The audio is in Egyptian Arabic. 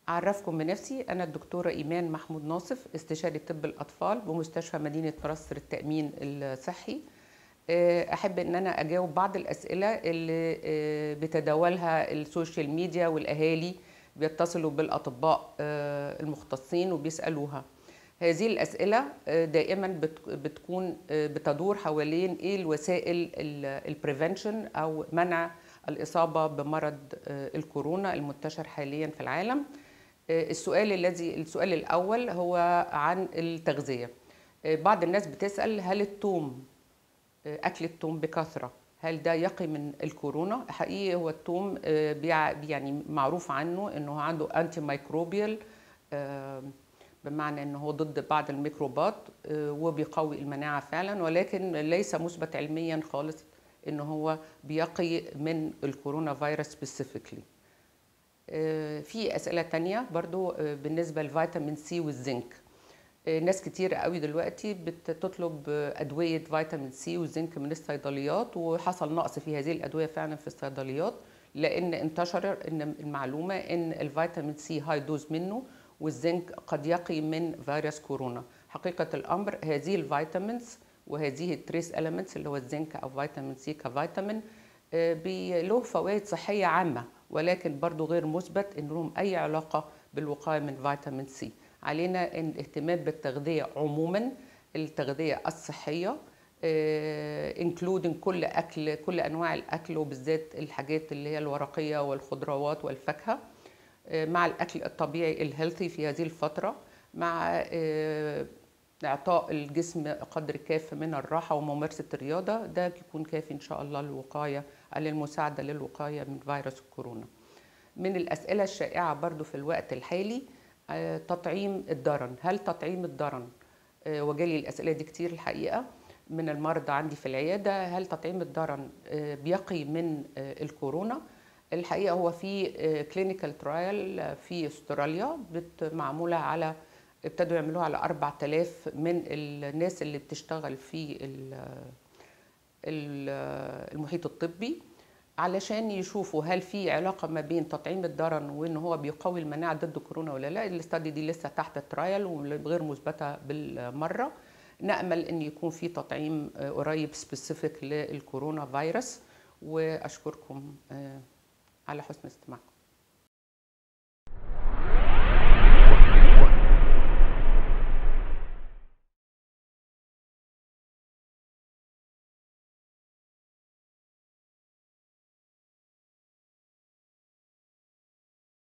أعرفكم بنفسي أنا الدكتورة إيمان محمود ناصف استشاري طب الأطفال بمستشفى مدينة مصر التأمين الصحي آه، أحب أن أنا أجاوب بعض الأسئلة اللي آه، بتداولها السوشيال ميديا والأهالي بيتصلوا بالأطباء آه، المختصين وبيسألوها هذه الأسئلة دائما بت- بتكون بتدور حوالين إيه الوسائل البريفنشن أو منع الإصابة بمرض الكورونا المنتشر حاليا في العالم السؤال الذي السؤال الأول هو عن التغذية بعض الناس بتسأل هل الثوم أكل الثوم بكثرة هل ده يقي من الكورونا؟ حقيقي هو الثوم بيع- يعني معروف عنه انه عنده انتي مايكروبيال بمعنى انه هو ضد بعض الميكروبات آه، وبيقوي المناعه فعلا ولكن ليس مثبت علميا خالص ان هو بيقي من الكورونا فيروس سبيسيفيكلي في اسئله تانية برضو آه، بالنسبه للفيتامين سي والزنك آه، ناس كتير قوي دلوقتي بتطلب آه، ادويه فيتامين سي والزنك من الصيدليات وحصل نقص في هذه الادويه فعلا في الصيدليات لان انتشر ان المعلومه ان الفيتامين سي هاي دوز منه والزنك قد يقي من فيروس كورونا حقيقه الامر هذه الفيتامينز وهذه التريس اليمنتس اللي هو الزنك او فيتامين سي كفيتامين آه، بي- له فوائد صحيه عامه ولكن برضو غير مثبت ان لهم اي علاقه بالوقايه من فيتامين سي علينا ان الاهتمام بالتغذيه عموما التغذيه الصحيه انكلودنج كل اكل كل انواع الاكل وبالذات الحاجات اللي هي الورقيه والخضروات والفاكهه آه، مع الاكل الطبيعي الهيلثي في هذه الفتره مع آه، اعطاء الجسم قدر كاف من الراحه وممارسه الرياضه ده يكون كافي ان شاء الله للوقايه للمساعده للوقايه من فيروس الكورونا من الاسئله الشائعه برضو في الوقت الحالي آه، تطعيم الضرن هل تطعيم الضرن آه، وجالي الاسئله دي كتير الحقيقه من المرضى عندي في العياده هل تطعيم الضرن آه، بيقي من آه، الكورونا الحقيقه هو في كلينيكال ترايل في استراليا بت- معموله على ابتدوا يعملوها على 4000 من الناس اللي بتشتغل في ال- ال- المحيط الطبي علشان يشوفوا هل في علاقه ما بين تطعيم الضرن وان هو بيقوي المناعه ضد كورونا ولا لا الاستادي دي لسه تحت الترايل وغير مثبته بالمره نامل ان يكون في تطعيم آه، قريب سبيسيفيك للكورونا فيروس واشكركم آه، على حسن استماعكم